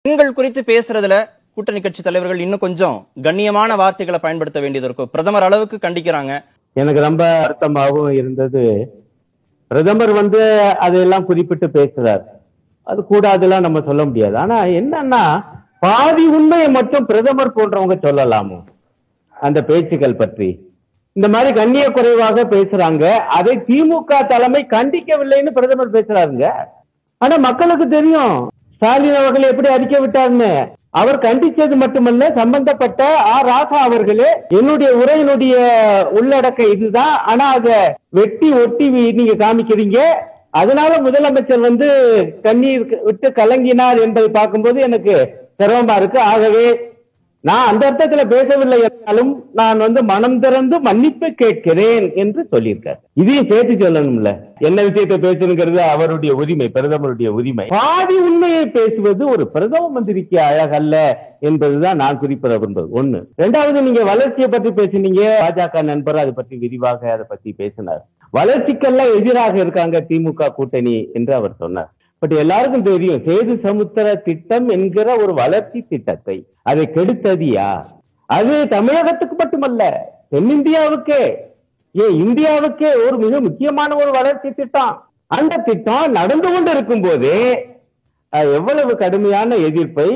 பெண்கள் குறித்து பேசுறதுல கூட்டணி கட்சி தலைவர்கள் இன்னும் கொஞ்சம் கண்ணியமான வார்த்தைகளை பயன்படுத்த வேண்டியது இருக்கும் பிரதமர் அளவுக்கு கண்டிக்கிறாங்க எனக்கு ரொம்ப அர்த்தமாகவும் இருந்தது பிரதமர் வந்து அதையெல்லாம் குறிப்பிட்டு பேசுறார் அது கூடாதுலாம் நம்ம சொல்ல முடியாது ஆனா என்னன்னா பாதி உண்மையை மட்டும் பிரதமர் போன்றவங்க சொல்லலாமோ அந்த பேச்சுக்கள் பற்றி இந்த மாதிரி கண்ணிய குறைவாக பேசுறாங்க அதை திமுக தலைமை கண்டிக்கவில்லைன்னு பிரதமர் பேசுறாருங்க ஆனா மக்களுக்கு தெரியும் ஸ்டாலின் அவர்கள் எப்படி அறிக்கை விட்டாருன்னு அவர் கண்டிச்சது மட்டுமல்ல சம்பந்தப்பட்ட ஆர் ராசா அவர்களே என்னுடைய உரையினுடைய உள்ளடக்கம் இதுதான் ஆனா அத வெட்டி ஒட்டி வி- நீங்க காமிக்கிறீங்க அதனால முதலமைச்சர் வந்து கண்ணீர் விட்டு கலங்கினார் என்பதை பார்க்கும்போது எனக்கு சிரமமா இருக்கு ஆகவே நான் அந்த அர்த்தத்துல பேசவில்லை என்றாலும் நான் வந்து மனம் திறந்து மன்னிப்பு கேட்கிறேன் என்று சொல்லியிருக்கார் இதையும் சேர்த்து சொல்லணும்ல என்ன விஷயத்தை பேசணுங்கிறது அவருடைய உரிமை பிரதமருடைய உரிமை பாதி உண்மையை பேசுவது ஒரு பிரதம மந்திரிக்கு அழகல்ல என்பதுதான் நான் குறிப்பிட விரும்புவது ஒண்ணு ரெண்டாவது நீங்க வளர்ச்சியை பற்றி பேசினீங்க பாஜக நண்பர் அதை பற்றி விரிவாக அதை பத்தி பேசினார் வளர்ச்சிக்கெல்லாம் எதிராக இருக்காங்க திமுக கூட்டணி என்று அவர் சொன்னார் பட் எல்லாருக்கும் தெரியும் சேது சமுத்திர திட்டம் என்கிற ஒரு வளர்ச்சி திட்டத்தை அதை கெடுத்தது யார் அது தமிழகத்துக்கு மட்டுமல்ல தென்னிந்தியாவுக்கே ஏன் இந்தியாவுக்கே ஒரு மிக முக்கியமான ஒரு வளர்ச்சி திட்டம் அந்த திட்டம் நடந்து கொண்டு இருக்கும் போதே அஹ், எவ்வளவு கடுமையான எதிர்ப்பை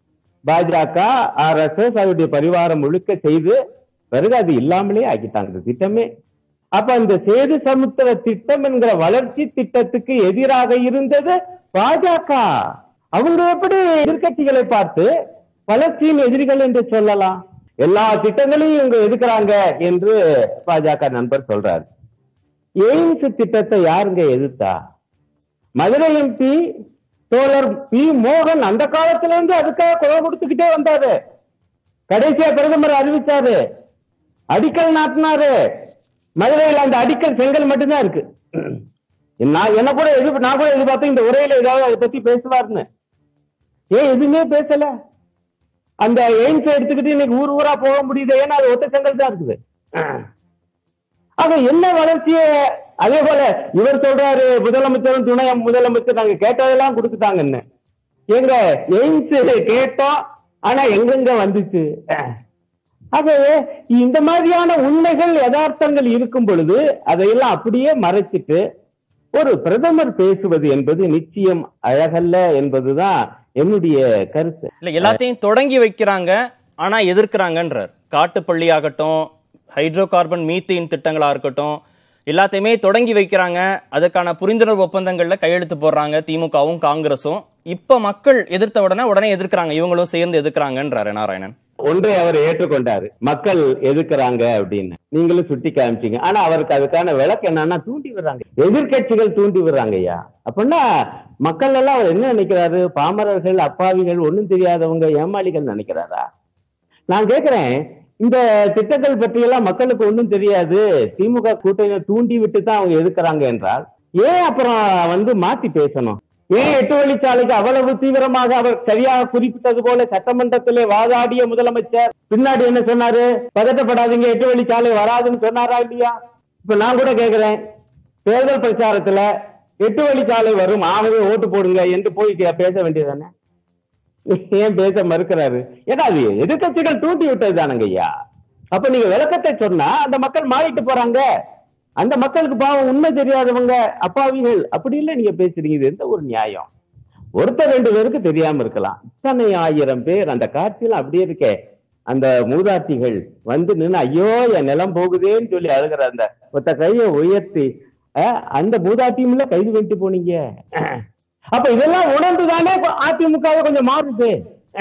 பாஜக ஆர் எஸ் எஸ் அவருடைய பரிவாரம் முழுக்க செய்து பிறகு அது இல்லாமலே ஆக்கிட்டாங்க இந்த திட்டமே அப்ப இந்த சேது சமுத்திர திட்டம் என்கிற வளர்ச்சி திட்டத்துக்கு எதிராக இருந்தது பாஜக அவங்க எப்படி எதிர்க்கட்சிகளை பார்த்து வளர்ச்சியின் எதிரிகள் என்று சொல்லலாம் எல்லா திட்டங்களையும் இவங்க எதிர்க்கிறாங்க என்று பாஜக நண்பர் சொல்றாரு எய்ம்ஸ் திட்டத்தை யாருங்க எதிர்த்தா மதுரை எம்பி தோழர் பி மோகன் அந்த காலத்துல இருந்து அதுக்காக குரல் கொடுத்துக்கிட்டே வந்தாரு கடைசியா பிரதமர் அறிவிச்சாரு அடிக்கல் நாட்டினாரு மதுரையில் அந்த அடிக்கல் செங்கல் மட்டும்தான் இருக்கு நான் என்ன கூட எதிர் நான் கூட எதிர்பார்த்தேன் இந்த உரையில ஏதாவது அதை பத்தி பேசுவார்னு ஏன் எதுவுமே பேசல அந்த எய்ம்ஸ் எடுத்துக்கிட்டு இன்னைக்கு ஊர் ஊரா போக முடியுது ஏன்னா அது ஒத்த செங்கல் தான் இருக்குது ஆக என்ன வளர்ச்சிய அதே போல இவர் சொல்றாரு முதலமைச்சரும் துணை முதலமைச்சர் நாங்க கேட்டதெல்லாம் கொடுத்துட்டாங்கன்னு எங்க எய்ம்ஸ் கேட்டோம் ஆனா எங்கெங்க வந்துச்சு ஆகவே இந்த மாதிரியான உண்மைகள் யதார்த்தங்கள் இருக்கும் பொழுது அதையெல்லாம் அப்படியே மறைச்சிட்டு ஒரு பிரதமர் பேசுவது என்பது நிச்சயம் அழகல்ல என்பதுதான் என்னுடைய கருத்து இல்ல எல்லாத்தையும் தொடங்கி வைக்கிறாங்க ஆனா எதிர்க்கிறாங்கன்றார் காட்டுப்பள்ளி ஆகட்டும் ஹைட்ரோ கார்பன் மீத்தேன் திட்டங்களா இருக்கட்டும் எல்லாத்தையுமே தொடங்கி வைக்கிறாங்க அதுக்கான புரிந்துணர்வு ஒப்பந்தங்கள்ல கையெழுத்து போடுறாங்க திமுகவும் காங்கிரஸும் இப்ப மக்கள் எதிர்த்த உடனே உடனே எதிர்க்கிறாங்க இவங்களும் சேர்ந்து எதிர்க்கிறாங்கன்றாரு நாராயணன் ஒன்றை அவர் ஏற்றுக்கொண்டாரு மக்கள் எதிர்க்கிறாங்க அப்படின்னு நீங்களும் சுட்டி காமிச்சீங்க ஆனா அவருக்கு அதுக்கான விளக்கு என்னன்னா தூண்டி விடுறாங்க எதிர்க்கட்சிகள் தூண்டி விடுறாங்க ஐயா அப்படின்னா மக்கள் எல்லாம் அவர் என்ன நினைக்கிறாரு பாமரர்கள் அப்பாவிகள் ஒண்ணும் தெரியாதவங்க ஏமாளிகள் நினைக்கிறாரா நான் கேக்குறேன் இந்த திட்டங்கள் பற்றி எல்லாம் மக்களுக்கு ஒண்ணும் தெரியாது திமுக கூட்டணியை தூண்டி விட்டு தான் அவங்க எதிர்க்கிறாங்க என்றால் ஏன் அப்புறம் வந்து மாத்தி பேசணும் ஏன் எட்டு வழிச்சாலைக்கு அவ்வளவு தீவிரமாக அவர் சரியாக குறிப்பிட்டது போல சட்டமன்றத்திலே வாதாடிய முதலமைச்சர் பின்னாடி என்ன சொன்னாரு பதட்டப்படாதீங்க எட்டு வழிச்சாலை வராதுன்னு சொன்னாரா இல்லையா இப்ப நான் கூட கேக்குறேன் தேர்தல் பிரச்சாரத்துல எட்டு வழிச்சாலை வரும் ஆகவே ஓட்டு போடுங்க என்று போய் கே- பேச வேண்டியதானே ஏன் பேச மறுக்கிறாரு ஏன்னா அது எதிர்க்கட்சிகள் தூண்டி விட்டது தானங்க ஐயா அப்ப நீங்க விளக்கத்தை சொன்னா அந்த மக்கள் மாறிட்டு போறாங்க அந்த மக்களுக்கு பாவம் உண்மை தெரியாதவங்க அப்பாவிகள் அப்படி இல்லை நீங்க பேசுறீங்க இது எந்த ஒரு நியாயம் ஒருத்தர் ரெண்டு பேருக்கு தெரியாம இருக்கலாம் இத்தனை ஆயிரம் பேர் அந்த காட்சியில அப்படியே இருக்கே அந்த மூதாட்டிகள் வந்து நின்னு ஐயோ என் நிலம் போகுதேன்னு சொல்லி அழுகிற அந்த ஒத்த கையை உயர்த்தி அஹ், அந்த மூதாட்டியும்ல கைது பண்ணிட்டு போனீங்க அப்ப இதெல்லாம் உணர்ந்துதானே இப்ப அதிமுகவை கொஞ்சம் மாறுது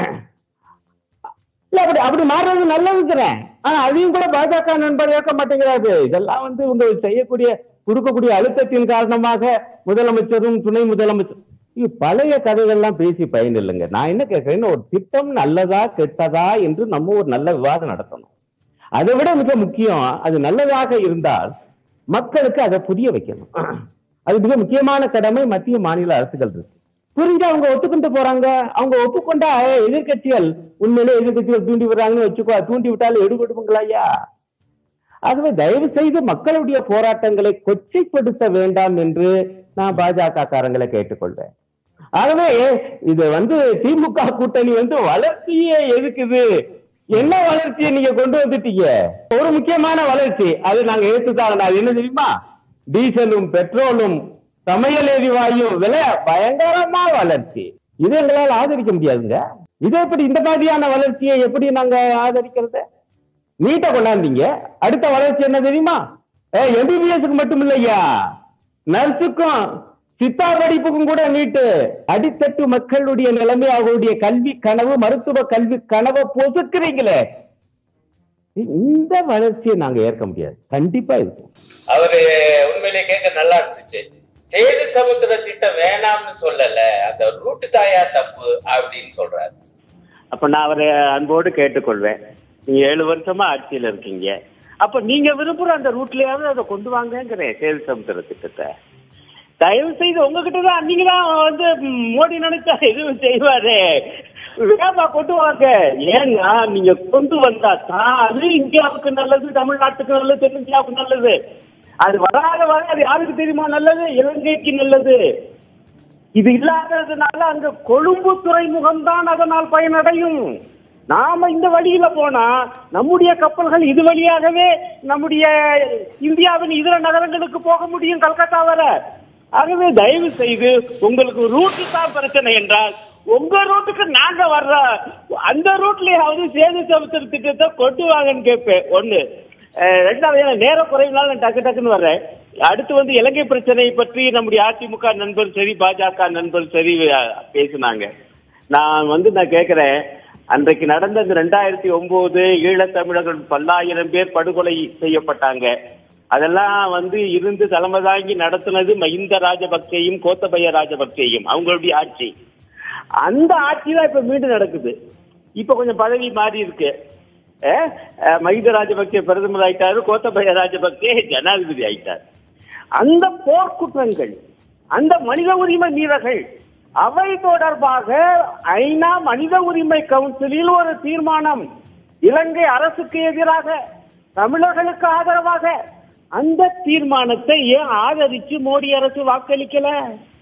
இல்ல அப்படி அப்படி மாறுறது நல்லதுங்கிறேன் ஆனா அதையும் கூட பாஜக நண்பர் ஏற்க மாட்டேங்கிறாரு இதெல்லாம் வந்து இவங்க செய்யக்கூடிய கொடுக்கக்கூடிய அழுத்தத்தின் காரணமாக முதலமைச்சரும் துணை முதலமைச்சர் இது பழைய கதைகள்லாம் பேசி பயன் இல்லைங்க நான் என்ன கேட்கிறேன் ஒரு திட்டம் நல்லதா கெட்டதா என்று நம்ம ஒரு நல்ல விவாதம் நடத்தணும் அதை விட மிக முக்கியம் அது நல்லதாக இருந்தால் மக்களுக்கு அதை புரிய வைக்கணும் அது மிக முக்கியமான கடமை மத்திய மாநில அரசுகள் இருக்கு புரிஞ்சு அவங்க ஒத்துக்கிட்டு போறாங்க அவங்க ஒப்புக்கொண்டா எதிர்க்கட்சிகள் உண்மையிலே எதிர்க்கட்சிகள் தூண்டி விடுறாங்கன்னு வச்சுக்கோ தூண்டி விட்டாலும் எடுபடுங்களா ஐயா ஆகவே தயவு செய்து மக்களுடைய போராட்டங்களை கொச்சைப்படுத்த வேண்டாம் என்று நான் பாஜக காரங்களை கேட்டுக்கொள்வேன் ஆகவே இது வந்து திமுக கூட்டணி வந்து வளர்ச்சியே எதுக்குது என்ன வளர்ச்சியை நீங்க கொண்டு வந்துட்டீங்க ஒரு முக்கியமான வளர்ச்சி அது நாங்க ஏத்துதான் அது என்ன தெரியுமா டீசலும் பெட்ரோலும் சமையல் எரிவாயு விலை பயங்கரமா வளர்ச்சி இது எங்களால் ஆதரிக்க முடியாதுங்க இது எப்படி இந்த மாதிரியான வளர்ச்சியை எப்படி நாங்க ஆதரிக்கிறது நீட்டை கொண்டாந்தீங்க அடுத்த வளர்ச்சி என்ன தெரியுமா எம்பிபிஎஸ்க்கு மட்டும் இல்லையா நர்ஸுக்கும் சித்தா படிப்புக்கும் கூட நீட்டு அடித்தட்டு மக்களுடைய நிலைமை அவர்களுடைய கல்வி கனவு மருத்துவ கல்வி கனவை பொசுக்குறீங்களே இந்த வளர்ச்சியை நாங்க ஏற்க முடியாது கண்டிப்பா இருக்கும் அவரு உண்மையிலே கேட்க நல்லா இருந்துச்சு சேது சமுத்திர திட்டம் வேணாம்னு சொல்லல அந்த ரூட்டு தாயா தப்பு அப்படின்னு சொல்றாரு அப்ப நான் அவரை அன்போடு கேட்டுக்கொள்வேன் நீங்க ஏழு வருஷமா ஆட்சியில இருக்கீங்க அப்ப நீங்க விரும்புற அந்த ரூட்லயாவது அதை கொண்டு வாங்கங்கிறேன் சேது சமுத்திர திட்டத்தை தயவு செய்து உங்ககிட்ட தான் நீங்க தான் வந்து ம், மோடி நினைச்சா எதுவும் செய்வாரு வேகமா கொண்டு வாங்க ஏன்னா நீங்க கொண்டு வந்தா தான் அது இந்தியாவுக்கு நல்லது தமிழ்நாட்டுக்கு நல்லது தென்னிந்தியாவுக்கு நல்லது அது வராத வர அது யாருக்கு தெரியுமா நல்லது இலங்கைக்கு நல்லது இது இல்லாததுனால அங்க கொழும்பு துறைமுகம் தான் அதனால் பயனடையும் நாம இந்த வழியில போனா நம்முடைய கப்பல்கள் இது வழியாகவே நம்முடைய இந்தியாவின் இதர நகரங்களுக்கு போக முடியும் கல்கத்தா வர ஆகவே தயவு செய்து உங்களுக்கு ரூட்டு தான் பிரச்சனை என்றால் உங்க ரூட்டுக்கு நாங்க வர்றோம் அந்த ரூட்லயாவது சேது சமுத்திர திட்டத்தை கொண்டு வாங்கன்னு கேட்பேன் ஒண்ணு அஹ் ரெண்டாவது எனக்கு நேரம் குறைவுனால நான் டக்கு டக்குன்னு வர்றேன் அடுத்து வந்து இலங்கை பிரச்சனை பற்றி நம்முடைய அதிமுக நண்பர் சரி பாஜக நண்பர் சரி அஹ், பேசினாங்க நான் வந்து நான் கேட்கிறேன் அன்றைக்கு நடந்த இந்த ரெண்டாயிரத்தி ஒன்பது ஈழத்தமிழர்கள் பல்லாயிரம் பேர் படுகொலை செய்யப்பட்டாங்க அதெல்லாம் வந்து இருந்து தலைமை தாங்கி நடத்தினது மஹிந்த ராஜபக்சேயும் கோத்தபய ராஜபக்சேயும் அவங்களுடைய ஆட்சி அந்த ஆட்சி தான் இப்ப மீண்டும் நடக்குது இப்ப கொஞ்சம் பதவி மாறி இருக்கு அஹ், அஹ், மஹிந்த ராஜபக்சே பிரதமர் ஆயிட்டாரு கோத்தபய ராஜபக்சே ஜனாதிபதி ஆயிட்டார் அந்த போர்க்குற்றங்கள் அந்த மனித உரிமை மீறல்கள் அவை தொடர்பாக ஐநா மனித உரிமை கவுன்சிலில் ஒரு தீர்மானம் இலங்கை அரசுக்கு எதிராக தமிழர்களுக்கு ஆதரவாக அந்த தீர்மானத்தை ஏன் ஆதரிச்சு மோடி அரசு வாக்களிக்கல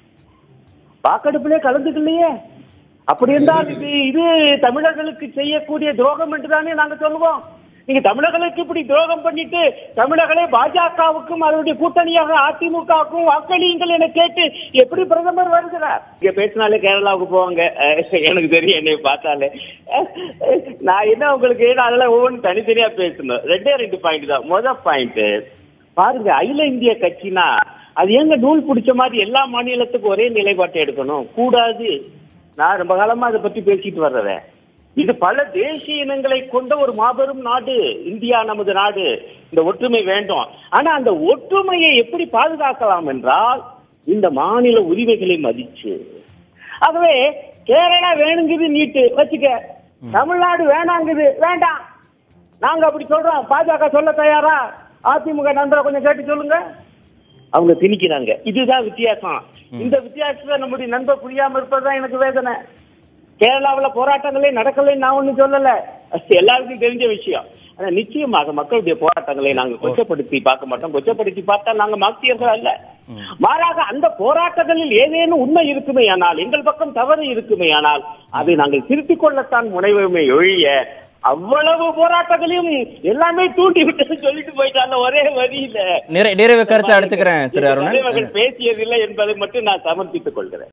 வாக்கெடுப்பிலே கலந்துக்கலையே அப்படி இருந்தால் இது இது தமிழர்களுக்கு செய்யக்கூடிய துரோகம் என்று தானே நாங்க சொல்லுவோம் நீங்க தமிழர்களுக்கு இப்படி துரோகம் பண்ணிட்டு தமிழர்களே பாஜகவுக்கும் அதனுடைய கூட்டணியாக அதிமுகவுக்கும் வாக்களியுங்கள் என கேட்டு எப்படி பிரதமர் வருகிறார் இங்க பேசினாலே கேரளாவுக்கு போவாங்க அஹ் எனக்கு தெரியும் என்னை பார்த்தாலே அஹ் நான் என்ன உங்களுக்கு நான் அதெல்லாம் ஒவ்வொன்றும் தனித்தனியா பேசணும் ரெண்டே ரெண்டு பாயிண்ட் தான் முதல் பாயிண்ட் பாருங்க அகில இந்திய கட்சினா அது எங்க நூல் பிடிச்ச மாதிரி எல்லா மாநிலத்துக்கும் ஒரே நிலைப்பாட்டை எடுக்கணும் கூடாது நான் ரொம்ப காலமா அதை பத்தி பேசிட்டு வர்றேன் இது பல தேசிய இனங்களை கொண்ட ஒரு மாபெரும் நாடு இந்தியா நமது நாடு இந்த ஒற்றுமை வேண்டும் ஆனா அந்த ஒற்றுமையை எப்படி பாதுகாக்கலாம் என்றால் இந்த மாநில உரிமைகளை மதிச்சு ஆகவே கேரளா வேணுங்குது நீட்டு வச்சுக்க தமிழ்நாடு வேணாங்குது வேண்டாம் நாங்க அப்படி சொல்றோம் பாஜக சொல்ல தயாரா அதிமுக நண்பரை கொஞ்சம் கேட்டு சொல்லுங்க அவங்க திணிக்கிறாங்க இதுதான் வித்தியாசம் இந்த வித்தியாசத்தை நம்முடைய நண்பர் புரியாம இருப்பதுதான் எனக்கு வேதனை கேரளாவுல போராட்டங்களே நடக்கலைன்னு நான் ஒண்ணும் சொல்லல அது எல்லாருக்கும் தெரிஞ்ச விஷயம் ஆனா நிச்சயமாக மக்களுடைய போராட்டங்களை நாங்க கொச்சப்படுத்தி பார்க்க மாட்டோம் கொச்சப்படுத்தி பார்த்தா நாங்க மார்க்சியர்கள் அல்ல மாறாக அந்த போராட்டங்களில் ஏதேனும் உண்மை இருக்குமே ஆனால் எங்கள் பக்கம் தவறு இருக்குமே ஆனால் அதை நாங்கள் திருத்திக் கொள்ளத்தான் முனைவோமே ஒழிய அவ்வளவு போராட்டங்களையும் எல்லாமே தூண்டி விட்டு சொல்லிட்டு போயிட்டாங்க ஒரே வரியில நிறை நிறைவு கருத்தை எடுத்துக்கிறேன் திரு அருணன் தலைவர்கள் பேசியதில்லை என்பதை மட்டும் நான் சமர்ப்பித்துக் கொள்கிறேன்